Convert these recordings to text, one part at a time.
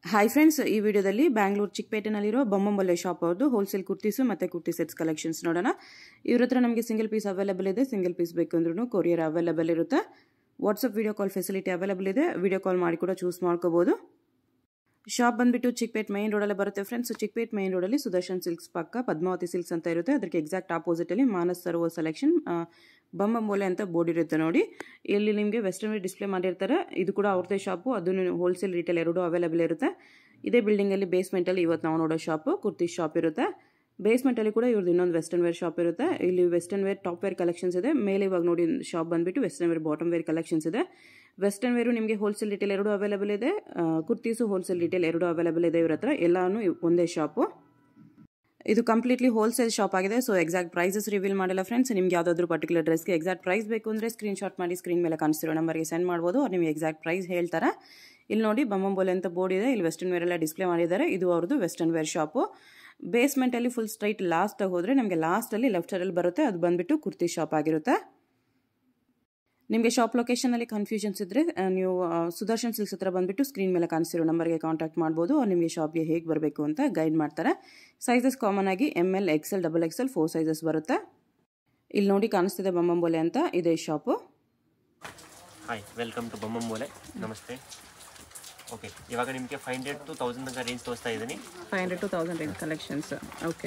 Hi friends ಈ ವಿಡಿಯೋದಲ್ಲಿ ಬ್ಯಾಂಗ್ಳೂರು ಚಿಕ್ಕಪೇಟೆನಲ್ಲಿರೋ ಬೊಮ್ಮಂಬೊಲೆ ಶಾಪ್ ಅವ್ರದ್ದು ಹೋಲ್ಸೇಲ್ ಕುರ್ತೀಸು ಮತ್ತು ಕುರ್ತಿ ಸೆಟ್ಸ್ ಕಲೆಕ್ಷನ್ಸ್ ನೋಡೋಣ ಇವ್ರ ಹತ್ರ ನಮಗೆ ಸಿಂಗಲ್ ಪೀಸ್ ಅವೈಲೇಬಲ್ ಇದೆ ಸಿಂಗಲ್ ಪೀಸ್ ಬೇಕು ಅಂದ್ರೂ ಕೊರಿಯರ್ ಅವೈಲೇಬಲ್ ಇರುತ್ತೆ WhatsApp video call facility available ಇದೆ ವಿಡಿಯೋ ಕಾಲ್ ಮಾಡಿ ಕೂಡ ಚೂಸ್ ಮಾಡ್ಕೋಬೋದು ಶಾಪ್ ಬಂದ್ಬಿಟ್ಟು ಚಿಕ್ಕಪೇಟ್ ಮೈನ್ ರೋಡಲ್ಲೇ ಬರುತ್ತೆ ಫ್ರೆಂಡ್ಸ್ ಚಿಕ್ಕಪೇಟ್ ಮೈನ್ ರೋಡಲ್ಲಿ ಸುದರ್ಶನ್ ಸಿಲ್ಕ್ಸ್ ಪಕ್ಕ ಪದ್ಮಾವತಿ ಸಿಲ್ಕ್ಸ್ ಅಂತ ಇರುತ್ತೆ ಅದಕ್ಕೆ ಎಕ್ಸಾಕ್ಟ್ ಆಪೋಸಿಟಲ್ಲಿ ಮಾನಸ್ ಸರೋವರ್ ಸೆಲೆಕ್ಷನ್ ಬಂಬಂಬೋಲೆ ಅಂತ ಬೋರ್ಡ್ ಇರುತ್ತೆ ನೋಡಿ ಇಲ್ಲಿ ನಿಮಗೆ ವೆಸ್ಟರ್ನ್ ವೇರ್ ಡಿಸ್ಪ್ಲೇ ಮಾಡಿರ್ತಾರೆ ಇದು ಕೂಡ ಅವ್ರದ್ದೇ ಶಾಪು ಅದನ್ನು ಹೋಲ್ಸೇಲ್ ರಿಟೇಲ್ ಎರಡೂ ಅವೈಲೇಬಲ್ ಇರುತ್ತೆ ಇದೇ ಬಿಲ್ಡಿಂಗಲ್ಲಿ ಬೇಸ್ಮೆಂಟಲ್ಲಿ ಇವತ್ತು ನಾವು ನೋಡೋ ಶಾಪು ಕುರ್ತಿ ಶಾಪ್ ಇರುತ್ತೆ ಬೇಸ್ಮೆಂಟಲ್ಲಿ ಕೂಡ ಇವ್ರದ್ದು ಇನ್ನೊಂದು ವೆಸ್ಟರ್ನ್ ವೇರ್ ಶಾಪ್ ಇರುತ್ತೆ ಇಲ್ಲಿ western wear top wear collections ಇದೆ ಮೇಲೆ ಇವಾಗ ನೋಡಿ ಶಾಪ್ ಬಂದ್ಬಿಟ್ಟು western wear bottom wear collections ಇದೆ ವೆಸ್ಟರ್ನ್ ವೇರು ನಿಮಗೆ ಹೋಲ್ಸೇಲ್ ರಿಟೇಲ್ ಎರಡು ಅವೈಲೇಬಲ್ ಇದೆ ಕುರ್ತೀಸು ಹೋಲ್ಸೇಲ್ ರಿಟೇಲ್ ಎರಡು ಅವೈಲೇಬಲ್ ಇದೆ ಇವ್ರ ಹತ್ರ ಎಲ್ಲಾನು ಒಂದೇ ಶಾಪು ಇದು ಕಂಪ್ಲೀಟ್ಲಿ ಹೋಲ್ಸೇಲ್ ಶಾಪ್ ಆಗಿದೆ ಸೊ ಎಕ್ಸಾಕ್ಟ್ ಪ್ರೈಸಸ್ ರಿವೀಲ್ ಮಾಡಿಲ್ಲ ಫ್ರೆಂಡ್ಸ್ ನಿಮ್ಗೆ ಯಾವುದಾದ್ರೂ ಪರ್ಟಿಕ್ಯುಲರ್ ಡ್ರೆಸ್ಗೆ ಎಕ್ಸಾಕ್ಟ್ ಪ್ರೈಸ್ ಬೇಕು ಅಂದರೆ ಸ್ಕ್ರೀನ್ ಶಾಟ್ ಮಾಡಿ ಸ್ಕ್ರೀನ್ ಮೇಲೆ ಕಾಣಿಸ್ತಿರೋ ನಂಬರ್ಗೆ ಸೆಂಡ್ ಮಾಡ್ಬೋದು ಅವ್ರು ನಿಮಗೆ ಎಕ್ಸಾಕ್ಟ್ ಪ್ರೈಸ್ ಹೇಳ್ತಾರೆ ಇಲ್ಲಿ ನೋಡಿ ಬೊಮ್ಮಂಬೋಲೆ ಅಂತ ಬೋರ್ಡ್ ಇದೆ ಇಲ್ಲಿ ವೆಸ್ಟರ್ನ್ ವೇರ್ ಎಲ್ಲ ಡಿಸ್ಪ್ಲೇ ಮಾಡಿದ್ದಾರೆ ಇದು ಅವ್ರದ್ದು ವೆಸ್ಟರ್ನ್ ವೇರ್ ಶಾಪು ಬೇಸ್ಮೆಂಟಲ್ಲಿ ಫುಲ್ ಸ್ಟ್ರೈಟ್ ಲಾಸ್ಟಾಗಿ ಹೋದರೆ ನಮಗೆ ಲಾಸ್ಟಲ್ಲಿ ಲೆಫ್ಟ್ ಸೈಡಲ್ಲಿ ಬರುತ್ತೆ ಅದು ಬಂದುಬಿಟ್ಟು ಕುರ್ತಿ ಶಾಪ್ ಆಗಿರುತ್ತೆ ನಿಮಗೆ ಶಾಪ್ ಲೊಕೇಶನಲ್ಲಿ ಕನ್ಫ್ಯೂಷನ್ಸ್ ಇದ್ದರೆ ನೀವು ಸುದರ್ಶನ್ ಸಿಲ್ಕ್ಸ್ ಹತ್ರ ಬಂದುಬಿಟ್ಟು ಸ್ಕ್ರೀನ್ ಮೇಲೆ ಕಾಣಿಸಿರೋ ನಂಬರ್ಗೆ ಕಾಂಟ್ಯಾಕ್ಟ್ ಮಾಡ್ಬೋದು ಅವ್ರು ನಿಮಗೆ ಶಾಪ್ಗೆ ಹೇಗೆ ಬರಬೇಕು ಅಂತ ಗೈಡ್ ಮಾಡ್ತಾರೆ ಸೈಜಸ್ ಕಾಮನ್ ಆಗಿ M L XL double XL four sizes ಬರುತ್ತೆ ಇಲ್ಲಿ ನೋಡಿ ಕಾಣಿಸ್ತಿದೆ ಬೊಮ್ಮಂಬೋಲೆ ಅಂತ ಇದೇ shop hi welcome to Bombambole ನಮಸ್ತೆ ಓಕೆ ಇವಾಗ ನಿಮಗೆ ಫೈವ್ ಹಂಡ್ರೆಡ್ ಟು ತೌಸಂಡ್ ತನಕ ರೇಂಜ್ ತೋರಿಸ್ತಾ ಇದ್ದೀನಿ five hundred to thousand range collections okay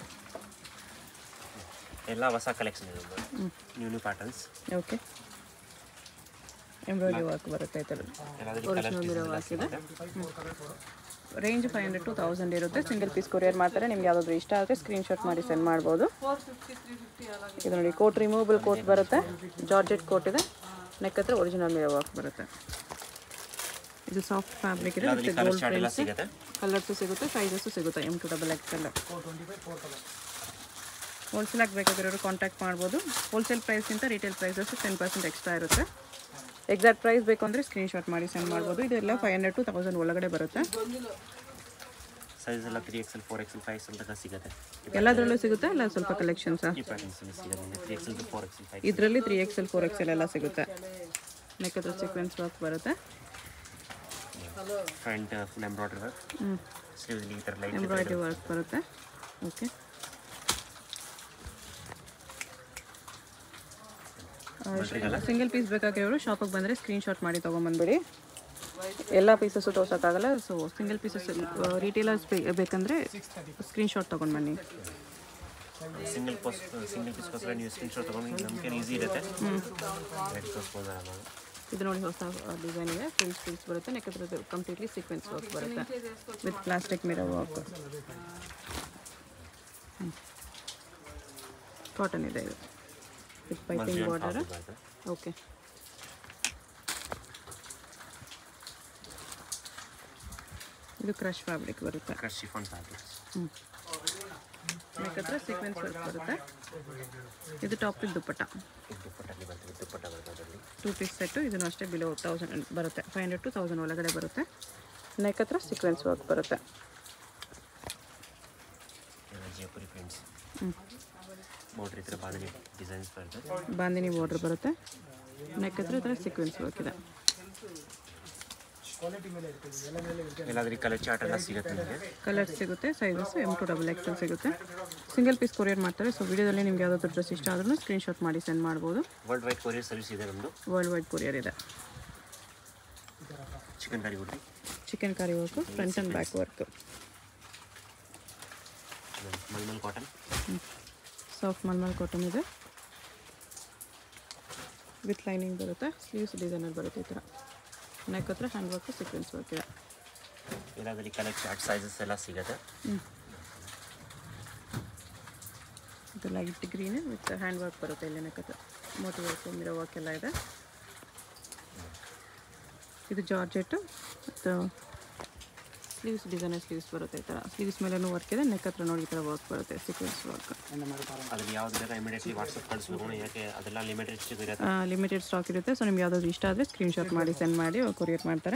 ಎಲ್ಲ ಹೊಸ ಕಲೆಕ್ಷನ್ ಇದೆ new new patterns okay embroidery work ಬರುತ್ತೆ ಈ ಥರ ಎಲ್ಲಾದರೂ ಕಲರ್ಸ್ ಇದೆ range five hundred to thousand ಇರುತ್ತೆ ಸಿಂಗಲ್ ಪೀಸ್ ಕೊರಿಯರ್ ಮಾಡ್ತಾರೆ ನಿಮ್ಗೆ ಯಾವುದಾದ್ರು ಇಷ್ಟ ಆದರೆ ಸ್ಕ್ರೀನ್ಶಾಟ್ ಮಾಡಿ ಸೆಂಡ್ ಮಾಡ್ಬೋದು ಇದು ನೋಡಿ ಕೋಟ್ ರಿಮೂವಬಲ್ ಕೋಟ್ ಬರುತ್ತೆ ಜಾರ್ಜೆಟ್ ಕೋಟ್ ಇದೆ ನೆಕ್ ಹತ್ರ ಒರಿಜಿನಲ್ ಮೇಲೆ ವರ್ಕ್ ಬರುತ್ತೆ ಇದು ಸಾಫ್ಟ್ ಫ್ಯಾಬ್ರಿಕ್ ಇದೆ ಎಲ್ಲಾದ್ರಲ್ಲಿ ಕಲರ್ ಚಾರ್ಟ್ ಎಲ್ಲ ಸಿಗುತ್ತೆ ಕಲರ್ಸು ಸಿಗುತ್ತೆ ಸೈಜಸ್ಸು ಸಿಗುತ್ತೆ ಎಮ್ ಟು ಡಬಲ್ ಎಕ್ಸೆಲ್ ಹೋಲ್ಸೇಲಾಗಿ ಬೇಕಾಗಿರೋರು ಕಾಂಟ್ಯಾಕ್ಟ್ ಮಾಡ್ಬೋದು ಹೋಲ್ಸೇಲ್ ಪ್ರೈಸ್ಗಿಂತ retail prices ten percent extra ಇರುತ್ತೆ ಎಕ್ಸಾಕ್ಟ್ ಪ್ರೈಸ್ ಬೇಕು ಅಂದರೆ ಸ್ಕ್ರೀನ್ಶಾಟ್ ಮಾಡಿ ಸೆಂಡ್ ಮಾಡ್ಬೋದು ಇದೆಲ್ಲ ಫೈವ್ ಹಂಡ್ರೆಡ್ ಟು ತೌಸಂಡ್ ಒಳಗಡೆ ಬರುತ್ತೆ ಸೈಜ್ ಎಲ್ಲ three XL four XL five XL ತನಕ ಸಿಗುತ್ತೆ ಎಲ್ಲದರಲ್ಲೂ ಸಿಗುತ್ತೆ ಇಲ್ಲ ಸ್ವಲ್ಪ ಕಲೆಕ್ಷನ್ಸಾ ಈ ಪ್ಯಾಟರ್ನ್ಸ್ ಎಲ್ಲ ಸಿಗುತ್ತೆ three XL to four XL five ಇದರಲ್ಲಿ ತ್ರೀ ಎಕ್ಸೆಲ್ ಫೋರ್ ಎಕ್ಸೆಲ್ ಎಲ್ಲ ಸಿಗುತ್ತೆ ನೆಕ್ಕದ್ರ ಸೀಕ್ವೆನ್ಸ್ ವರ್ಕ್ ಬರುತ್ತೆ ಫ್ರಂಟ್ ಫುಲ್ ಎಂಬ್ರಾಯ್ಡ್ರಿ ವರ್ಕ್ ಹ್ಞೂ ಸ್ಲೀವ್ಸ್ ಈ ಥರ ಲೈಟ್ ಎಂಬ್ರಾಯ್ಡ್ರಿ ವರ್ಕ್ ಬರುತ್ತೆ ಓಕೆ ಸಿಂಗಲ್ ಪೀಸ್ ಬೇಕಾಗಿರೋರು ಶಾಪಿಗೆ ಬಂದರೆ ಸ್ಕ್ರೀನ್ಶಾಟ್ ಮಾಡಿ ತೊಗೊಂಬಂದ್ಬಿಡಿ ಎಲ್ಲ ಪೀಸಸ್ಸು ತೋರ್ಸೋಕ್ಕಾಗಲ್ಲ ಸೊ ಸಿಂಗಲ್ ಪೀಸಸ್ ರಿಟೇಲರ್ಸ್ ಬೇಕಂದರೆ ಸ್ಕ್ರೀನ್ಶಾಟ್ ತೊಗೊಂಡು ಬನ್ನಿ ಸಿಂಗಲ್ ಪೋಸ್ಟ್ ಸಿಂಗಲ್ ಪೀಸ್ಗೋಸ್ಕರ ನೀವು ಸ್ಕ್ರೀನ್ ಶಾಟ್ ತೊಗೊಂಡು ನಮಗೆ ಈಸಿ ಇರುತ್ತೆ ರೆಡಿ ತೋರಿಸ್ಬೋದಲ್ಲ ನಾವು ಇದು ನೋಡಿ ಹೊಸ ಡಿಸೈನ್ ಇದೆ ಫ್ರಿಲ್ಸ್ ಫ್ರಿಲ್ಸ್ ಬರುತ್ತೆ ನೆಕ್ಕದ್ರ ಕಂಪ್ಲೀಟ್ಲಿ ಸೀಕ್ವೆನ್ಸ್ ವರ್ಕ್ ಬರುತ್ತೆ with plastic mirror work cotton ಇದೆ ಇದು ವಿತ್ ಪೈಪಿಂಗ್ ಬಾರ್ಡರ್ ಓಕೆ ಇದು ಕ್ರಶ್ ಫ್ಯಾಬ್ರಿಕ್ ಬರುತ್ತೆ ಕ್ರಶ್ ಶಿಫಾನ್ ಫ್ಯಾಬ್ರಿಕ್ಸ್ ಹ್ಞೂ ನೆಕ್ಕತ್ರ ಸೀಕ್ವೆನ್ಸ್ ವರ್ಕ್ ಬರುತ್ತೆ ಇದು ಟಾಪ್ ದುಪ್ಪಟ್ಟ ದುಪ್ಪಟ್ಟಲ್ಲಿ ಬರ್ತದೆ ದುಪ್ಪಟ್ಟ ಬರ್ತದೆ ಅದರಲ್ಲಿ ಟೂ ಪೀಸ್ ಸೆಟ್ಟು ಇದನ್ನು ಅಷ್ಟೇ ಬಿಲೋ ತೌಸಂಡ್ ಬರುತ್ತೆ ಫೈವ್ ಹಂಡ್ರೆಡ್ ಟು ತೌಸಂಡ್ ಒಳಗಡೆ ಬರುತ್ತೆ ನೆಕ್ ಹತ್ರ ಸೀಕ್ವೆನ್ಸ್ ವರ್ಕ್ ಬರುತ್ತೆ ಎಲ್ಲ ಜೈಪುರಿ ಪ್ರಿಂಟ್ಸ್ ಹ್ಞೂ ಬೋರ್ಡ್ರ್ ಈ ಥರ ಬಾಂಧನಿ ಡಿಸೈನ್ಸ್ ಬರ್ತದೆ ಬಾಂದಿನಿ ಬಾರ್ಡ್ರ್ ಬರುತ್ತೆ ನೆಕ್ ಹತ್ರ ಈ ಥರ ಸೀಕ್ವೆನ್ಸ್ ವರ್ಕ್ ಇದೆ ಎಲ್ಲಾದ್ರೂ ಕಲರ್ ಚಾರ್ಟ್ ಎಲ್ಲ ಸಿಗುತ್ತೆ ನಿಮಗೆ ಕಲರ್ಸ್ ಸಿಗುತ್ತೆ sizes M to double XL ಸಿಗುತ್ತೆ ಸಿಂಗಲ್ ಪೀಸ್ ಕೊರಿಯರ್ ಮಾಡ್ತಾರೆ ಸೊ ವಿಡಿಯೋದಲ್ಲಿ ನಿಮ್ಗೆ ಯಾವುದಾದ್ರು ಡ್ರೆಸ್ ಇಷ್ಟ ಆದ್ರೂ ಸ್ಕ್ರೀನ್ಶಾಟ್ ಮಾಡಿ ಸೆಂಡ್ ಮಾಡ್ಬೋದು ವರ್ಲ್ಡ್ ವೈಡ್ ಕೊರಿಯರ್ ಸರ್ವಿಸ್ ಇದೆ ನಮ್ಮದು ವರ್ಲ್ಡ್ ವೈಡ್ ಕೊರಿಯರ್ ಇದೆ ಚಿಕನ್ ಕರಿ ಬಿಡ್ರಿ chikankari work front and back work mulmul cotton soft mulmul cotton ಇದೆ ವಿತ್ ಲೈನಿಂಗ್ ಬರುತ್ತೆ ಸ್ಲೀವ್ಸ್ ಡಿಸೈನರ್ ಬರುತ್ತೆ ಈ ಥರ ನೆಕ್ ಹತ್ರ ಹ್ಯಾಂಡ್ ವರ್ಕ್ ಸೀಕ್ವೆನ್ಸ್ ವರ್ಕ್ ಇದೆ ಎಲ್ಲಾದ್ರಲ್ಲಿ ಕಲರ್ ಚಾರ್ಟ್ ಸೈಜಸ್ ಎಲ್ಲ ಸಿಗುತ್ತೆ ಇದು light green with hand work ಬರುತ್ತೆ ಇಲ್ಲಿ ನೆಕ್ ಹತ್ರ ಮೋಟಿ ವರ್ಕ್ ಮಿರೋ ವರ್ಕ್ ಎಲ್ಲ ಇದೆ ಇದು ಜಾರ್ಜೆಟ್ಟು ಮತ್ತು ಸ್ಲೀವ್ಸ್ ಡಿಸೈನರ್ ಸ್ಲೀವ್ಸ್ ಬರುತ್ತೆ ಈ ಥರ ಸ್ಲೀವ್ಸ್ ಮೇಲೂ ವರ್ಕ್ ಇದೆ ನೆಕ್ ಹತ್ರ ನೋಡಿ ಈ ಥರ ವರ್ಕ್ ಬರುತ್ತೆ ಸೀಕ್ವೆನ್ಸ್ ವರ್ಕ್ ಅದ್ರಲ್ಲಿ ಯಾವ್ದು ಬೇಕಾ ಇಮಿಡಿಯೇಟ್ಲಿ ವಾಟ್ಸಪ್ ಕಳಿಸ್ಬೇಕು ಯಾಕೆ ಅದೆಲ್ಲ ಲಿಮಿಟೆಡ್ ಸ್ಟಿಕ್ ಇರುತ್ತೆ ಲಿಮಿಟೆಡ್ ಸ್ಟಾಕ್ ಇರುತ್ತೆ ಸೊ ನಿಮ್ಗೆ ಯಾವುದಾದ್ರು ಇಷ್ಟ ಆದರೆ ಸ್ಕ್ರೀನ್ಶಾಟ್ ಮಾಡಿ ಸೆಂಡ್ ಮಾಡಿ ಅವ್ರು ಕೊರಿಯರ್ ಮಾಡ್ತಾರೆ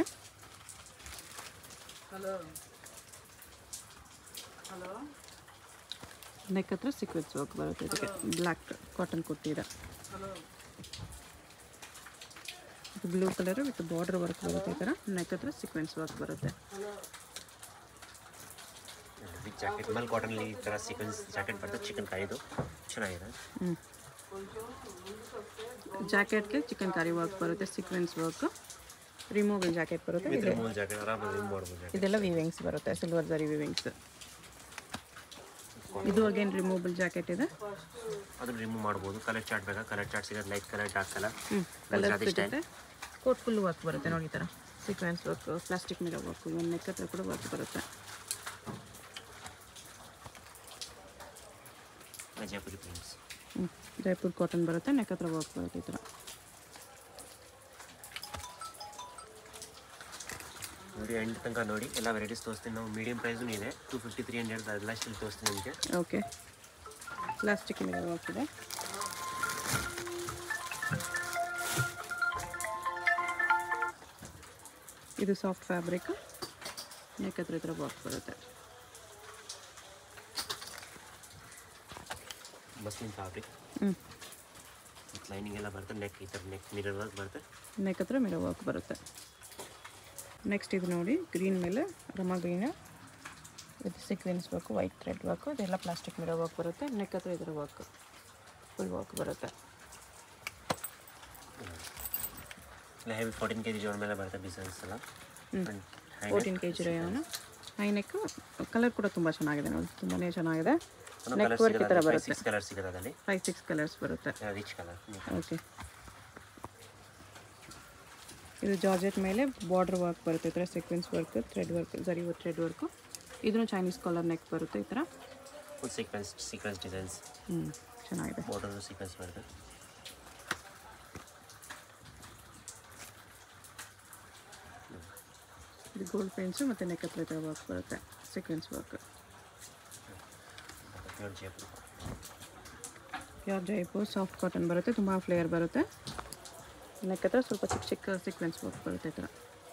ನೆಕ್ ಹತ್ರ ಸೀಕ್ವೆನ್ಸ್ ವರ್ಕ್ ಬರುತ್ತೆ ಇದಕ್ಕೆ ಬ್ಲ್ಯಾಕ್ ಕಾಟನ್ ಕುರ್ತಿ ಇದೆ blue colour with border work ಬರುತ್ತೆ ಈ ಥರ ನೆಕ್ ಹತ್ರ ಸೀಕ್ವೆನ್ಸ್ ವರ್ಕ್ ಬರುತ್ತೆ ಜಾಕೆಟ್ ಮಲ್ ಕಾಟನಲ್ಲಿ ಈ ಥರ ಸೀಕ್ವೆನ್ಸ್ ಜಾಕೆಟ್ ಬರ್ತದೆ ಚಿಕನ್ ಕಾಯಿದು ಚೆನ್ನಾಗಿದೆ ಹ್ಞೂ ಜಾಕೆಟ್ಗೆ ಚಿಕನ್ ಕರಿ ವರ್ಕ್ ಬರುತ್ತೆ ಸೀಕ್ವೆನ್ಸ್ ವರ್ಕ್ ರಿಮೂವಲ್ ಜಾಕೆಟ್ ಬರುತ್ತೆ ವಿತ್ ಇದೆ ಮೂರು ಜಾಕೆಟ್ ಆರಾಮಾಗಿ ರಿಮೂವ್ ಮಾಡ್ಬೋದು ಜಾಕೆಟ್ ಇದೆಲ್ಲ ವಿವಿಂಗ್ಸ್ ಬರುತ್ತೆ ಸಿಲ್ವರ್ ಜರಿ ವಿವಿಂಗ್ಸ್ ಇದು ಅಗೇನ್ ರಿಮೂವಬಲ್ ಜಾಕೆಟ್ ಇದೆ ಅದನ್ನು ರಿಮೂವ್ ಮಾಡ್ಬೋದು ಕಲರ್ ಚಾರ್ಟ್ ಬೇಕಾ ಕಲರ್ ಚಾರ್ಟ್ ಸಿಗೋದು ಲೈಟ್ ಕಲರ್ ಡಾರ್ಕ್ ಕಲರ್ ಹ್ಞೂ ಕಲರ್ ಗುಜರಾತಿ ಸ್ಟೈಲ್ ಸಿಗುತ್ತೆ ಕೋಟ್ ಫುಲ್ ವರ್ಕ್ ಬರುತ್ತೆ ನೋಡಿ ಈ ಥರ sequence work plastic mirror work ಒಂದು ನೆಕ್ ಹತ್ರ ಕೂಡ ವರ್ಕ್ ಬರುತ್ತೆ ಜೈಪುರಿ ಪ್ರಿಂಟ್ಸ್ ಹ್ಞೂ ಜೈಪುರ್ ಕಾಟನ್ ಬರುತ್ತೆ ನೆಕ್ ಹತ್ರ ವರ್ಕ್ ಬರುತ್ತೆ ಈ ಥರ ನೋಡಿ ಎಂಡ್ ತನಕ ನೋಡಿ ಎಲ್ಲ ವೆರೈಟೀಸ್ ತೋರಿಸ್ತೀನಿ ನಾವು ಮೀಡಿಯಂ ಪ್ರೈಸ್ನೂ ಇದೆ ಟೂ ಫಿಫ್ಟಿ ತ್ರೀ ಹಂಡ್ರೆಡ್ ಅದೆಲ್ಲ ಸ್ಟಿಲ್ ತೋರಿಸ್ತೀನಿ ನಿಮಗೆ ಓಕೆ ಪ್ಲಾಸ್ಟಿಕ್ ಮಿರ ವರ್ಕ್ ಇದೆ ಇದು ಸಾಫ್ಟ್ ಫ್ಯಾಬ್ರಿಕ್ ನೆಕ್ ಹತ್ರ ಈ ಥರ ವರ್ಕ್ ಬರುತ್ತೆ ಮಸ್ಲಿನ್ ಫ್ಯಾಬ್ರಿಕ್ ಹ್ಞೂ ಮತ್ತು ಲೈನಿಂಗ್ ಎಲ್ಲ ಬರುತ್ತೆ ನೆಕ್ ಈ ಥರ ನೆಕ್ ಮಿರರ್ ವರ್ಕ್ ಬರುತ್ತೆ ನೆಕ್ ಹತ್ರ ಮಿರ ವರ್ಕ್ ಬರುತ್ತೆ ನೆಕ್ಸ್ಟ್ ಇದು ನೋಡಿ ಗ್ರೀನ್ ಮೇಲೆ ರಮ green with sequence work white thread work ಇದೆಲ್ಲ ಪ್ಲಾಸ್ಟಿಕ್ ಮಿರ ವರ್ಕ್ ಬರುತ್ತೆ ನೆಕ್ ಹತ್ರ ಇದರ ವರ್ಕ್ ಫುಲ್ ವರ್ಕ್ ಬರುತ್ತೆ ಇಲ್ಲ ಹೆವಿ ಫೋರ್ಟೀನ್ ಕೆ ಜಿ ಜೋನ್ ಮೇಲೆ ಬರುತ್ತೆ ಡಿಸೈನ್ಸ್ ಎಲ್ಲ ಫೋರ್ಟೀನ್ ಕೆ ಜಿ ರೇಯಾನ ಹೈ ನೆಕ್ ಕಲರ್ ಕೂಡ ತುಂಬ ಚೆನ್ನಾಗಿದೆ ನೋಡಿ ತುಂಬಾ ಚೆನ್ನಾಗಿದೆ ನೆಕ್ ಕಲರ್ ವರ್ಕ್ ಈ ಥರ ಸಿಗೋದು ಬರುತ್ತೆ ಸಿಕ್ಸ್ ಕಲರ್ ಸಿಗೋದು ಅದರಲ್ಲಿ ಫೈವ್ ಸಿಕ್ಸ್ ಕಲರ್ಸ್ ಬರುತ್ತೆ ರಿಚ್ ಕಲರ್ ಓಕೆ ಇದು ಜಾರ್ಜೆಟ್ ಮೇಲೆ ಬಾರ್ಡರ್ ವರ್ಕ್ ಬರುತ್ತೆ ಈ ಥರ sequence work thread work zari thread work ಇದನ್ನು ಚೈನೀಸ್ ಕಾಲರ್ ನೆಕ್ ಬರುತ್ತೆ ಈ ಥರ ಫುಲ್ ಸೀಕ್ವೆನ್ಸ್ ಸೀಕ್ವೆನ್ಸ್ ಡಿಸೈನ್ಸ್ ಹ್ಞೂ ಚೆನ್ನಾಗಿದೆ ಬಾರ್ಡರ್ ಸೀಕ್ವೆನ್ಸ್ ಬರುತ್ತೆ ಇದು ಗೋಲ್ಡ್ ಪೇಂಟ್ಸು ಮತ್ತು ನೆಕ್ ಹತ್ರ ಈ ಥರ ವರ್ಕ್ ಬರುತ್ತೆ sequence work pure Jaipur pure Jaipur soft cotton ಬರುತ್ತೆ ತುಂಬ ಫ್ಲೇಯರ್ ಬರುತ್ತೆ ನೆಕ್ ಹತ್ರ ಸ್ವಲ್ಪ ಚಿಕ್ಕ ಚಿಕ್ಕ ಸೀಕ್ವೆನ್ಸ್ ವರ್ಕ್ ಬರುತ್ತೆ ಈ ಥರ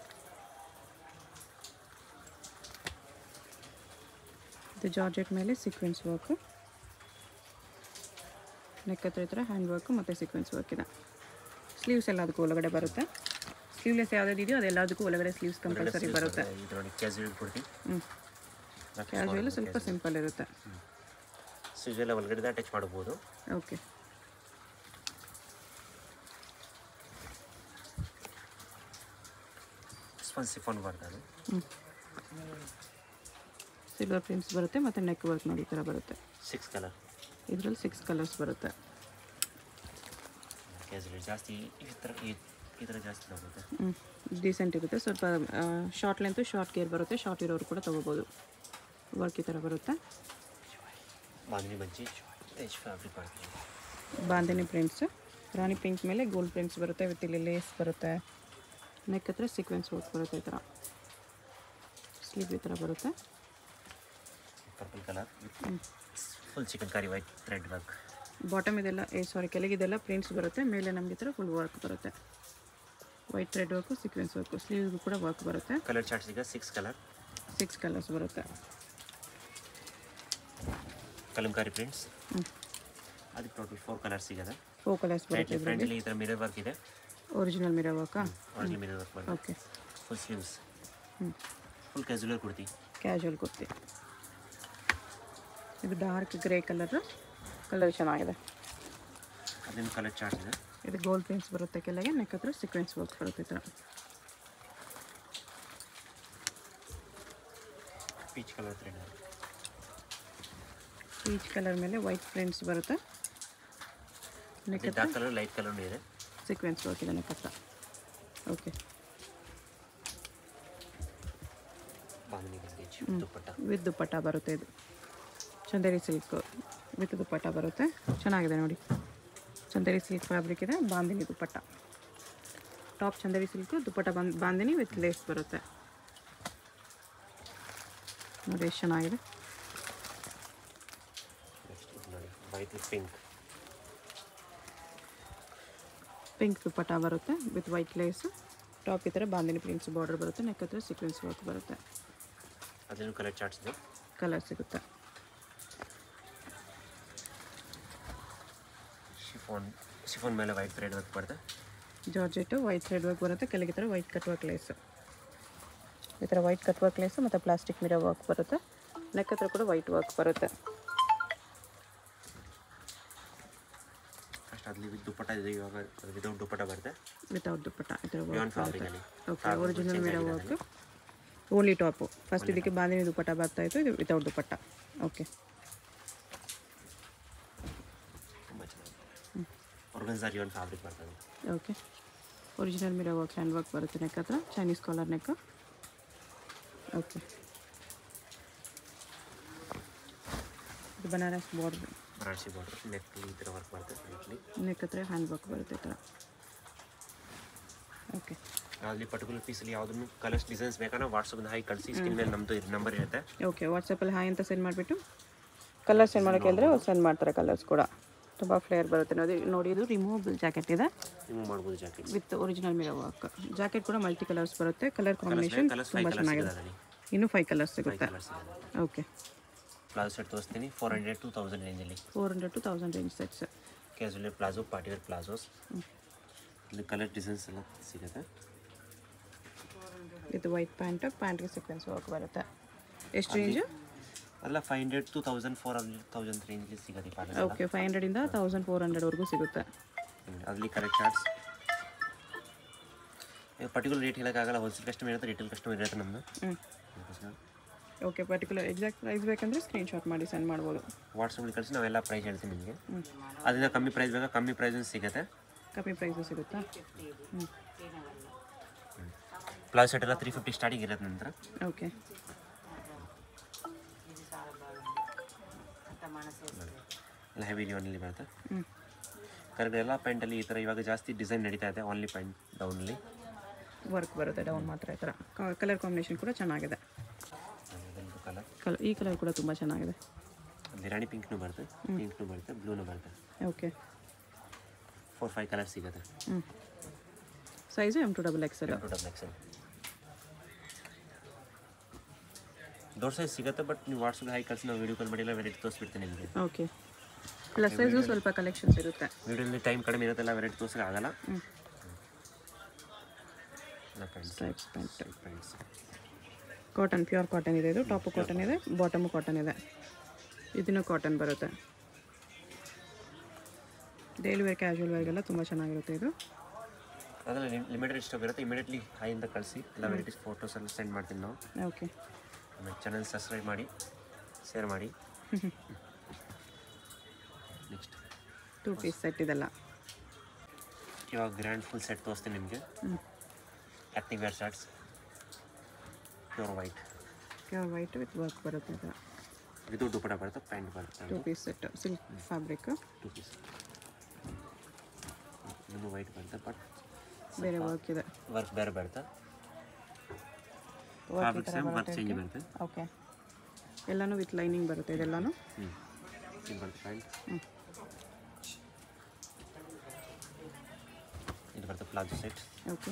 ಇದು ಜಾರ್ಜೆಟ್ ಮೇಲೆ ಸೀಕ್ವೆನ್ಸ್ ವರ್ಕು ನೆಕ್ ಹತ್ರ ಈ ಥರ ಹ್ಯಾಂಡ್ ವರ್ಕು ಮತ್ತು ಸೀಕ್ವೆನ್ಸ್ ವರ್ಕ್ ಇದೆ ಸ್ಲೀವ್ಸ್ ಎಲ್ಲ ಅದಕ್ಕೂ ಒಳಗಡೆ ಬರುತ್ತೆ ಸ್ಲೀವ್ಲೆಸ್ ಯಾವುದಿದೆಯೋ ಅದೆಲ್ಲದಕ್ಕೂ ಒಳಗಡೆ ಸ್ಲೀವ್ಸ್ ಕಂಪಲ್ಸರಿ ಬರುತ್ತೆ ಇದು ನೋಡಿ ಕ್ಯಾಸುವಲ್ ಕುರ್ತಿ ಹ್ಞೂ ಕ್ಯಾಶುವಲ್ ಸ್ವಲ್ಪ ಸಿಂಪಲ್ ಇರುತ್ತೆ ಸ್ವಿಜ್ ಎಲ್ಲ ಒಳಗಡೆ ಅಟ್ಯಾಚ್ ಮಾಡ್ಬೋದು ಓಕೆ ಸ್ಪನ್ ಸಿಫಾನ್ ಬರ್ತದೆ ಸಿಲ್ವರ್ ಪ್ರಿಂಟ್ಸ್ ಬರುತ್ತೆ ಮತ್ತು ನೆಕ್ ವರ್ಕ್ ನೋಡಿ ಈ ಥರ ಬರುತ್ತೆ ಸಿಕ್ಸ್ ಕಲರ್ ಇದರಲ್ಲಿ ಸಿಕ್ಸ್ ಕಲರ್ಸ್ ಬರುತ್ತೆ ಕ್ಯಾಸುವಲ್ ಜಾಸ್ತಿ ಈ ಥರ ಈ ಈ ಥರ ಜಾಸ್ತಿ ಹೋಗುತ್ತೆ ಡೀಸೆಂಟ್ ಇರುತ್ತೆ ಸ್ವಲ್ಪ ಶಾರ್ಟ್ ಲೆಂತು ಶಾರ್ಟ್ ಗೇರ್ ಬರುತ್ತೆ ಶಾರ್ಟ್ ಇರೋರು ಕೂಡ ತೊಗೋಬೋದು ವರ್ಕ್ ಈ ಥರ ಬರುತ್ತೆ ಬಾಂಧನಿ ಬಜ್ಜಿ ಟೆಚ್ ಫ್ಯಾಬ್ರಿಕ್ ಮಾಡ್ತೀವಿ ಬಾಂಧನಿ ಪ್ರಿಂಟ್ಸ್ ರಾಣಿ ಪಿಂಕ್ ಮೇಲೆ ಗೋಲ್ಡ್ ಪ್ರಿಂಟ್ಸ್ ಬರುತ್ತೆ ವಿತ್ ಇಲ್ಲಿ ಲೇಸ್ ಬರುತ್ತೆ ನೆಕ್ ಹತ್ರ ಸೀಕ್ವೆನ್ಸ್ ವರ್ಕ್ ಬರುತ್ತೆ ಈ ಥರ ಸ್ಲೀವ್ ಈ ಥರ ಬರುತ್ತೆ purple colour full chikankari white thread work bottom ಇದೆಲ್ಲ ಏ ಸಾರಿ ಕೆಳಗಿದೆಲ್ಲ ಪ್ರಿಂಟ್ಸ್ ಬರುತ್ತೆ ಮೇಲೆ ನಮಗೆ ಈ ಥರ ಫುಲ್ ವರ್ಕ್ ಬರುತ್ತೆ white thread work sequins work ಸ್ಲೀವ್ಗೂ ಕೂಡ ವರ್ಕ್ ಬರುತ್ತೆ ಕಲರ್ ಚಾರ್ಟ್ಸ್ ಈಗ ಸಿಕ್ಸ್ ಕಲರ್ ಸಿಕ್ಸ್ ಕಲರ್ಸ್ ಬರುತ್ತೆ ಕಲಂಕಾರಿ ಪ್ರಿಂಟ್ಸ್ ಹ್ಞೂ ಅದಕ್ಕೆ ಟೋಟಲ್ ಫೋರ್ ಕಲರ್ ಸಿಗದೆ ಫೋರ್ ಕಲರ್ಸ್ ಬರುತ್ತೆ ಇದರಲ್ಲಿ ಫ್ರಂಟಲ್ಲಿ ಈ ಥರ ಮಿರರ್ ವರ್ಕ್ ಇದೆ ಒರಿಜಿನಲ್ ಮಿರ ವರ್ಕಾ ಒಳಗೆ ಮಿರರ್ ವರ್ಕ್ ಬರುತ್ತೆ ಓಕೆ ಫುಲ್ ಸ್ಲೀವ್ಸ್ ಹ್ಞೂ full casual kurti casual kurti ಇದು ಡಾರ್ಕ್ ಗ್ರೇ ಕಲರ್ ಕಲರ್ ಚೆನ್ನಾಗಿದೆ ಅದೇನು ಕಲರ್ ಚಾರ್ಟ್ ಇದೆ ಇದು ಗೋಲ್ಡ್ ಪ್ರಿಂಟ್ಸ್ ಬರುತ್ತೆ ಕೆಳಗೆ ನೆಕ್ ಹತ್ರ ಸೀಕ್ವೆನ್ಸ್ ವರ್ಕ್ ಬರುತ್ತೆ ಈ ಥರ peach colour thread peach colour ಮೇಲೆ ವೈಟ್ ಪ್ರಿಂಟ್ಸ್ ಬರುತ್ತೆ ನೆಕ್ ಹತ್ರ ಡಾರ್ಕ್ ಕಲರ್ ಲೈಟ್ ಕಲರ್ನೂ ಇದೆ ಸೀಕ್ವೆನ್ಸ್ ವರ್ಕ್ ಇದೆ ನೆಕ್ ಹತ್ರ ಓಕೆ ಬಾಂಧನಿ ಬಜ್ಜಿ ದುಪ್ಪಟ್ಟ ವಿತ್ ದುಪ್ಪಟ್ಟ ಬರುತ್ತೆ ಇದು ಚಂದೇರಿ ಸಿಲ್ಕ್ ವಿತ್ ದುಪ್ಪಟ್ಟ ಬರುತ್ತೆ ಚೆನ್ನಾಗಿದೆ ನೋಡಿ ಚಂದೇರಿ ಸಿಲ್ಕ್ ಫ್ಯಾಬ್ರಿಕ್ ಇದೆ ಬಾಂದಿನಿ ದುಪ್ಪಟ್ಟ ಟಾಪ್ ಚಂದೇರಿ ಸಿಲ್ಕು ದುಪ್ಪಟ್ಟ ಬಂದ್ ಬಾಂದಿನಿ ವಿತ್ ಲೇಸ್ ಬರುತ್ತೆ ನೋಡಿ ಎಷ್ಟು ಚೆನ್ನಾಗಿದೆ ನೆಕ್ಸ್ಟ್ ಇದು ನೋಡಿ white with pink pink dupatta ಬರುತ್ತೆ ವಿತ್ ವೈಟ್ ಲೇಸ್ ಟಾಪ್ ಈ ಥರ ಬಾಂದಿನಿ ಪ್ರಿಂಟ್ಸ್ ಬಾರ್ಡರ್ ಬರುತ್ತೆ ನೆಕ್ ಹತ್ರ ಸೀಕ್ವೆನ್ಸ್ ವರ್ಕ್ ಬರುತ್ತೆ ಅದೇನು ಕಲರ್ ಚಾರ್ಟ್ಸ್ ಇದೆ ಕಲರ್ ಸಿಗುತ್ತೆ ಶಿಫೋನ್ ಶಿಫೋನ್ ಮೇಲೆ ವೈಟ್ ಥ್ರೆಡ್ ವರ್ಕ್ ಬರುತ್ತೆ ಜಾರ್ಜೆಟು ವೈಟ್ ಥ್ರೆಡ್ ವರ್ಕ್ ಬರುತ್ತೆ ಕೆಳಗೆ ಈ ಥರ ವೈಟ್ ಕಟ್ ವರ್ಕ್ ಲೇಸ್ ಈ ಥರ ವೈಟ್ ಕಟ್ ವರ್ಕ್ ಲೇಸು ಮತ್ತು ಪ್ಲಾಸ್ಟಿಕ್ ಮಿರ ವರ್ಕ್ ಬರುತ್ತೆ ನೆಕ್ ಹತ್ರ ಕೂಡ ವೈಟ್ ವರ್ಕ್ ಬರುತ್ತೆ ಫಸ್ಟ್ ಅಲ್ಲಿ ವಿತ್ ದುಪ್ಪಟ್ಟ ಇದೆ ಇವಾಗ ವಿತೌಟ್ ದುಪ್ಪಟ್ಟ ಬರುತ್ತೆ ವಿತೌಟ್ ದುಪ್ಪಟ್ಟ ಈ ಥರ ಬಿಯಾನ್ ವರ್ಕ್ ಫ್ಯಾಬ್ರಿಕ್ ಅಲ್ಲಿ okay original mirror work only top first ಇದಕ್ಕೆ ಬಾಂದಿನಿ ದುಪ್ಪಟ್ಟ ಬರ್ತಾ ಇತ್ತು ಇದು ವಿತೌಟ್ ದುಪ್ಪಟ್ಟ ಓಕೆ ತುಂಬ ಚೆನ್ನಾಗಿದೆ ಆರ್ಗನ್ಸಾ ರಿಯಾನ್ ಫ್ಯಾಬ್ರಿಕ್ ಬರ್ತದೆ okay original mirror work hand work ಬರುತ್ತೆ ನೆಕ್ ಹತ್ರ ಚೈನೀಸ್ ಕಾಲರ್ ನೆಕ್ ಓಕೆ ಇದು Banaras border Banarasi border neck ಈ ಥರ ವರ್ಕ್ ಬರುತ್ತೆ ಫ್ರಂಟ್ಲಿ ನೆಕ್ ಹತ್ರ ಹ್ಯಾಂಡ್ ವರ್ಕ್ ಬರುತ್ತೆ ಈ ಥರ ಓಕೆ ಅಲ್ಲಿ ಪರ್ಟಿಕ್ಯುಲರ್ ಪೀಸಲ್ಲಿ ಯಾವುದನ್ನು ಕಲರ್ಸ್ ಡಿಸೈನ್ಸ್ ಬೇಕಾದ್ರೆ ವಾಟ್ಸಪ್ನ ಹಾಕಿ ಕಳಿಸಿ ಸ್ಕ್ರೀನ್ ಮೇಲೆ ನಮ್ಮದು ನಂಬರ್ ಇರುತ್ತೆ ಓಕೆ ವಾಟ್ಸಪ್ಪಲ್ಲಿ ಹಾಯ್ ಅಂತ ಸೆಂಡ್ ಮಾಡಿಬಿಟ್ಟು ಕಲರ್ ಸೆಂಡ್ ಮಾಡೋಕ್ಕೆ ಹೇಳಿದ್ರೆ ಸೆಂಡ್ ಮಾಡ್ತಾರೆ ಕಲರ್ಸ್ ಕೂಡ ತುಂಬ ಫ್ಲೇಯರ್ ಬರುತ್ತೆ ನೋಡಿ ನೋಡಿ ಇದು ರಿಮೂವಬಲ್ ಜಾಕೆಟ್ ಇದೆ ರಿಮೂವ್ ಮಾಡ್ಬೋದು jacket with original mirror work jacket ಕೂಡ ಮಲ್ಟಿ ಕಲರ್ಸ್ ಬರುತ್ತೆ ಕಲರ್ ಕಾಂಬಿನೇಷನ್ ಕಲರ್ಸ್ ತುಂಬ ಫೈವ್ ಕಲರ್ಸ್ ಚೆನ್ನಾಗಿದೆ ಅದರಲ್ಲಿ ಇನ್ನೂ ಫೈವ್ ಕಲರ್ಸ್ ಸಿಗುತ್ತೆ ಕಲರ್ಸ್ ಇದೆ ಓಕೆ ಪ್ಲಾಜೋ ಸೆಟ್ ತೋರಿಸ್ತೀನಿ ಫೋರ್ ಹಂಡ್ರೆಡ್ ಟು ತೌಸಂಡ್ ರೇಂಜಲ್ಲಿ four hundred to thousand range sets casual palazzo party wear palazzos ಇಲ್ಲಿ ಕಲರ್ ಡಿಸೈನ್ಸ್ ಎಲ್ಲ ಸಿಗುತ್ತೆ ಇದು ವೈಟ್ ಪ್ಯಾಂಟ್ ಪ್ಯಾಂಟ್ಗೆ ಸೀಕ್ವೆನ್ಸ್ ವರ್ಕ್ ಬರುತ್ತೆ ಎಷ್ಟು ರೇಂಜು ಎಲ್ಲ five hundred to thousand four hundred thousand ರೇಂಜಲ್ಲಿ ಸಿಗುತ್ತೆ ಈ ಪ್ಯಾಟರ್ನ್ ಓಕೆ ಫೈವ್ ಹಂಡ್ರೆಡಿಂದ ತೌಸಂಡ್ ಫೋರ್ ಹಂಡ್ರೆಡ್ವರೆಗೂ ಸಿಗುತ್ತೆ ಅದರಲ್ಲಿ ಕರೆಕ್ಟ್ ಚಾರ್ಟ್ಸ್ ಪರ್ಟಿಕ್ಯುಲರ್ ರೇಟ್ ಹೇಳೋಕ್ಕಾಗಲ್ಲ ಹೋಲ್ಸೇಲ್ ಕಸ್ಟಮರ್ ಇರುತ್ತೆ ರಿಟೇಲ್ ಕಸ್ಟಮರ್ ಇರುತ್ತೆ ನಮ್ಮದು ಹ್ಞೂ ಓಕೆ ಪರ್ಟಿಕ್ಯುಲರ್ ಎಕ್ಸಾಕ್ಟ್ ಪ್ರೈಸ್ ಬೇಕಂದರೆ ಸ್ಕ್ರೀನ್ಶಾಟ್ ಮಾಡಿ ಸೆಂಡ್ ಮಾಡ್ಬೋದು ವಾಟ್ಸಪ್ಪಲ್ಲಿ ಕಳಿಸಿ ನಾವೆಲ್ಲ ಪ್ರೈಸ್ ಹೇಳ್ತೀವಿ ನಿಮಗೆ ಅದರಿಂದ ಕಮ್ಮಿ ಪ್ರೈಸ್ ಬೇಕಾ ಕಮ್ಮಿ ಪ್ರೈಸ್ ಸಿಗುತ್ತೆ ಕಮ್ಮಿ ಪ್ರೈಸು ಸಿಗುತ್ತಾ ಹ್ಞೂ ಪ್ಲಾಜೋ ಸೆಟ್ ಎಲ್ಲ ತ್ರೀ ಫಿಫ್ಟಿ ಸ್ಟಾರ್ಟಿಂಗ್ ಇರುತ್ತೆ ನಂತರ ಓಕೆ ಎಲ್ಲ ಹೆವಿ ಲಿವನಲ್ಲಿ ಬರುತ್ತೆ ಹ್ಞೂ ಕರೆಕ್ಟ್ ಎಲ್ಲ ಪ್ಯಾಂಟಲ್ಲಿ ಈ ಥರ ಇವಾಗ ಜಾಸ್ತಿ ಡಿಸೈನ್ ನಡೀತಾ ಇದೆ ಆನ್ಲಿ ಪ್ಯಾಂಟ್ ಡೌನಲ್ಲಿ ವರ್ಕ್ ಬರುತ್ತೆ ಡೌನ್ ಮಾತ್ರ ಈ ಥರ ಕಲರ್ ಕಾಂಬಿನೇಷನ್ ಕೂಡ ಚೆನ್ನಾಗಿದೆ ಕಲರ್ ಕಲರ್ ಈ ಕಲರ್ ಕೂಡ ತುಂಬ ಚೆನ್ನಾಗಿದೆ ಬಿರಿಯಾನಿ ಪಿಂಕ್ನು ಬರುತ್ತೆ ಪಿಂಕ್ನು ಬರುತ್ತೆ ಬ್ಲೂನು ಬರುತ್ತೆ ಓಕೆ ಫೋರ್ ಫೈವ್ ಕಲರ್ ಸಿಗುತ್ತೆ ಹ್ಞೂ size M to double XL to double XL ದೊಡ್ಡ ಸೈಜ್ ಸಿಗುತ್ತೆ ಬಟ್ ನೀವು ವಾಟ್ಸಪ್ ಹಾಕಿ ಕಳಿಸಿ ನಾವು ವೀಡಿಯೋ ಕಾಲ್ ಮಾಡಿ ಎಲ್ಲ ವೆರೈಟಿ ತೋರಿಸ್ಬಿಡ್ತೀನಿ ನಿಮಗೆ ಓಕೆ ಪ್ಲಸ್ ಸೈಜು ಸ್ವಲ್ಪ ಕಲೆಕ್ಷನ್ಸ್ ಇರುತ್ತೆ ವೀಡಿಯೋಲಿ ಟೈಮ್ ಕಡಿಮೆ ಇರುತ್ತೆ ಎಲ್ಲ ವೆರೈಟಿ ತೋರ್ಸೋಕೆ ಆಗಲ್ಲ ಹ್ಞೂ ಎಲ್ಲ pants stripes pant pants cotton pure cotton ಇದೆ ಇದು ಟಾಪು ಕಾಟನ್ ಇದೆ ಬಾಟಮು ಕಾಟನ್ ಇದೆ ಇದನ್ನು ಕಾಟನ್ ಬರುತ್ತೆ ಡೈಲಿ ವೇರ್ ಕ್ಯಾಶುವಲ್ ವೇರ್ಗೆಲ್ಲ ತುಂಬ ಚೆನ್ನಾಗಿರುತ್ತೆ ಇದು ಅದರಲ್ಲಿ ಲಿಮಿಟೆಡ್ ಸ್ಟಾಕ್ ಇರುತ್ತೆ ಇಮಿಡಿಯೇಟ್ಲಿ ಹಾಯಿಂದ ಕಳಿಸಿ ಎಲ್ಲ ವೆರೈಟೀಸ್ ಫೋಟೋಸ್ ಎಲ್ಲ ಸೆಂಡ್ ಮಾಡ್ತೀನಿ ನಾವು ಓಕೆ ಆಮೇಲೆ ಚಾನಲ್ ಸಬ್ಸ್ಕ್ರೈಬ್ ಮಾಡಿ ಶೇರ್ ಮಾಡಿ ನೆಕ್ಸ್ಟ್ ಟೂ ಪೀಸ್ ಸೆಟ್ ಇದೆಲ್ಲ ಇವಾಗ ಗ್ರ್ಯಾಂಡ್ ಫುಲ್ ಸೆಟ್ ತೋರಿಸ್ತೀನಿ ನಿಮಗೆ ಹ್ಞೂ ethnic wear shirts pure white pure white with work ಬರುತ್ತೆ ಇದರ ಇದು ದುಪ್ಪಟ ಬರುತ್ತೆ ಪ್ಯಾಂಟ್ ಬರುತ್ತೆ two piece set silk fabric two piece ಇನ್ನೂ ವೈಟ್ ಬರುತ್ತೆ ಬಟ್ ಬೇರೆ ವರ್ಕ್ ಇದೆ ವರ್ಕ್ ಬೇರೆ ಬರುತ್ತೆ ವರ್ಕ್ ಈ ಫ್ಯಾಬ್ರಿಕ್ ಥರ ಸೇಮ್ ವರ್ಕ್ ಬರುತ್ತೆ ಚೇಂಜ್ ಬರುತ್ತೆ ಓಕೆ ಎಲ್ಲನೂ ವಿತ್ ಲೈನಿಂಗ್ ಬರುತ್ತೆ ಇದೆಲ್ಲನೂ ಹ್ಞೂ ಇದು ಬರುತ್ತೆ ಪ್ಯಾಂಟ್ ಹ್ಞೂ ಇದು ಬರುತ್ತೆ ಪ್ಲಾಜೋ ಸೆಟ್ ಓಕೆ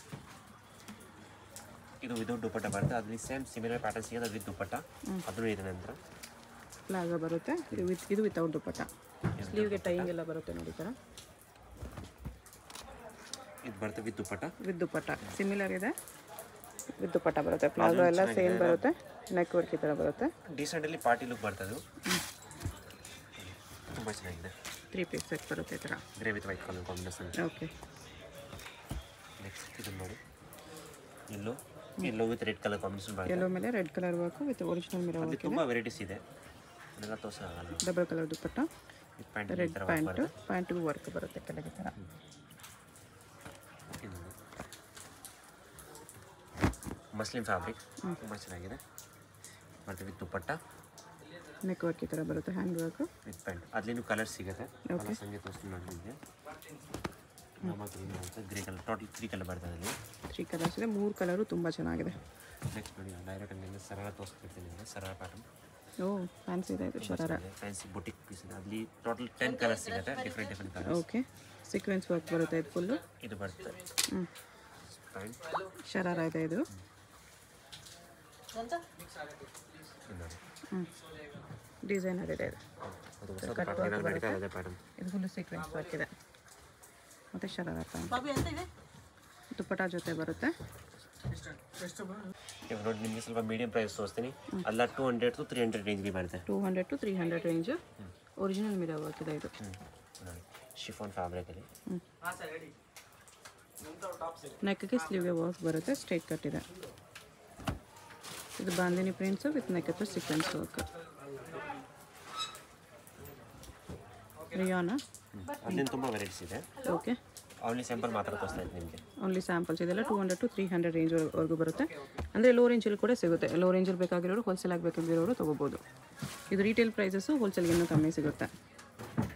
ಇದು ವಿದೌಟ್ ದುಪ್ಪಟ್ಟ ಬರುತ್ತೆ ಅದ್ರಲ್ಲಿ ಸೇಮ್ ಸಿಮಿಲರ್ ಪ್ಯಾಟರ್ನ್ ಸಿಗೋದು ಅದು ವಿತ್ ದುಪ್ಪಟ್ಟ ಅದೂ ಇದೆ ನಂತರ ಪ್ಲಾಜೋ ಬರುತ್ತೆ ಇದು ವಿತ್ ಇದು ವಿತೌಟ್ ದುಪ್ಪಟ್ಟ ಸ್ಲೀವ್ಗೆ ಟೈಯಿಂಗ್ ಎಲ್ಲ ಬರುತ್ತೆ ನೋಡಿ ಈ ಥರ ಇದು ಬರುತ್ತೆ with dupatta with dupatta similar ಇದೆ ವಿತ್ ದುಪ್ಪಟ್ಟ ಬರುತ್ತೆ ಪ್ಲಾಜೋ ಎಲ್ಲ ಸೇಮ್ ಬರುತ್ತೆ ನೆಕ್ ವರ್ಕ್ ಈ ಥರ ಬರುತ್ತೆ ಡೀಸೆಂಟಲ್ಲಿ ಪಾರ್ಟಿ ಲುಕ್ ಬರ್ತದೆ ಅದು ತುಂಬ ಚೆನ್ನಾಗಿದೆ ತ್ರೀ ಪೀಸ್ ಸೆಟ್ ಬರುತ್ತೆ ಈ ಥರ grey with white colour combination okay next ಇದನ್ನು ನೋಡಿ yellow yellow with red colour combination ಬರುತ್ತೆ ಎಲ್ಲೋ ಮೇಲೆ red colour work with original mirror ಅಲ್ಲಿ ವರ್ಕ್ ತುಂಬ ವೆರೈಟೀಸ್ ಇದೆ ಅದೆಲ್ಲ ತೋರಿಸೋಕ್ಕಾಗಲ್ಲ double colour dupatta with pant ಈ ರೆಡ್ ಥರ ವರ್ಕ್ ಪ್ಯಾಂಟು ಬರುತ್ತೆ ಪ್ಯಾಂಟಿಗೂ ವರ್ಕ್ ಬರುತ್ತೆ ಕೆಳಗೆ ಥರ ಇದು ನೋಡಿ. ಮಸ್ಲಿನ್ ಫ್ಯಾಬ್ರಿಕ್ ತುಂಬ ಚೆನ್ನಾಗಿದೆ ಮತ್ತು ವಿತ್ ದುಪ್ಪಟ್ಟ ನೆಕ್ ವರ್ಕ್ ಈ ಥರ ಬರುತ್ತೆ ಹ್ಯಾಂಡ್ ವರ್ಕು ವಿತ್ ಪ್ಯಾಂಟ್ ಅದ್ಲಿನೂ ಕಲರ್ ಸಿಗುತ್ತೆ ಕಲರ್ ಸಂಗೆ ತೋರಿಸ್ತೀನಿ ನೋಡಿ ನಿಮಗೆ ನಮ್ಮ ಗ್ರೀನ್ ಅಂತ grey colour total three colour ಬರ್ತದೆ ಅಲ್ಲಿ ತ್ರೀ ಕಲರ್ಸ್ ಇದೆ ಮೂರು ಕಲರು ತುಂಬ ಚೆನ್ನಾಗಿದೆ ನೆಕ್ಸ್ಟ್ ನೋಡಿ ಡೈರೆಕ್ಟ್ ನಿಮಗೆ ಸರಳ ತೋರಿಸ್ಬಿಡ್ತೀನಿ ನಿಮಗೆ ಸರಳ ಪ್ಯಾಟರ್ನ್ ಓ ಫ್ಯಾನ್ಸಿ ಇದೆ ಇದು ಶರಾರ ಫ್ಯಾನ್ಸಿ ಬುಟಿಕ್ ಪೀಸ್ ಇದೆ ಅಲ್ಲಿ ಟೋಟಲ್ ಟೆನ್ ಕಲರ್ಸ್ ಸಿಗುತ್ತೆ different different colour okay sequins work ಬರುತ್ತೆ ಇದು ಫುಲ್ಲು ಇದು ಬರುತ್ತೆ ಹ್ಞೂ ಪ್ಯಾಂಟ್ ಶರಾರ ಇದೆ ಇದು ಇದು ನೋಡಿ ಹ್ಞೂ ಡಿಸೈನರ್ ಇದೆ ಇದು ಅದು ಹೊಸ ಪ್ಯಾಟರ್ನ್ ನಡೀತಾ ಇದೆ ಪ್ಯಾಟರ್ನ್ ಇದು ಫುಲ್ಲು ಸೀಕ್ವೆನ್ಸ್ ವರ್ಕ್ ಇದೆ ಮತ್ತು ಶರಾರ ಪ್ಯಾಂಟ್ ದುಪ್ಪಟ ಜೊತೆ ಬರುತ್ತೆ ಇವಾಗ ನೋಡಿ ನಿಮಗೆ ಸ್ವಲ್ಪ ಮೀಡಿಯಂ ಪ್ರೈಸ್ ತೋರಿಸ್ತೀನಿ ಅಲ್ಲ two hundred to three hundred range ಬಿ ಬರುತ್ತೆ two hundred to three hundred range original mirror work ಇದೆ ಇದು ನೋಡಿ ಶಿಫಾನ್ ಫ್ಯಾಬ್ರಿಕಲ್ಲಿ ನೆಕ್ಗೆ ಸ್ಲೀವ್ಗೆ ವರ್ಕ್ ಬರುತ್ತೆ ಸ್ಟ್ರೈಟ್ ಕಟ್ ಇದೆ ಇದು ಬಾಂದಿನಿ ಪ್ರಿಂಟ್ಸು ವಿತ್ ನೆಕ್ ಹತ್ರ ಸೀಕ್ವೆನ್ಸ್ ವರ್ಕ್ ರಿಯಾನಾ ಅಲ್ಲಿಂದ ತುಂಬ ವೆರೈಟೀಸ್ ಇದೆ ಓಕೆ ಆನ್ಲಿ ಸ್ಯಾಂಪಲ್ ಮಾತ್ರ ತೋರಿಸ್ತಾ ಇದ್ದೀನಿ ನಿಮಗೆ ಓನ್ಲಿ ಸ್ಯಾಂಪಲ್ಸ್ ಇದೆಲ್ಲ two hundred to three hundred range ವರೆಗೂ ಬರುತ್ತೆ ಅಂದರೆ ಲೋ ರೇಂಜಲ್ಲಿ ಕೂಡ ಸಿಗುತ್ತೆ ಲೋ ರೇಂಜಲ್ಲಿ ಬೇಕಾಗಿರೋರು ಹೋಲ್ಸೇಲ್ ಆಗಬೇಕಂದಿರೋರು ತೊಗೋಬೋದು ಇದು ರೀಟೇಲ್ ಪ್ರೈಸಸ್ಸು ಹೋಲ್ಸೇಲ್ಗೆ ಇನ್ನೂ ಕಮ್ಮಿ ಸಿಗುತ್ತೆ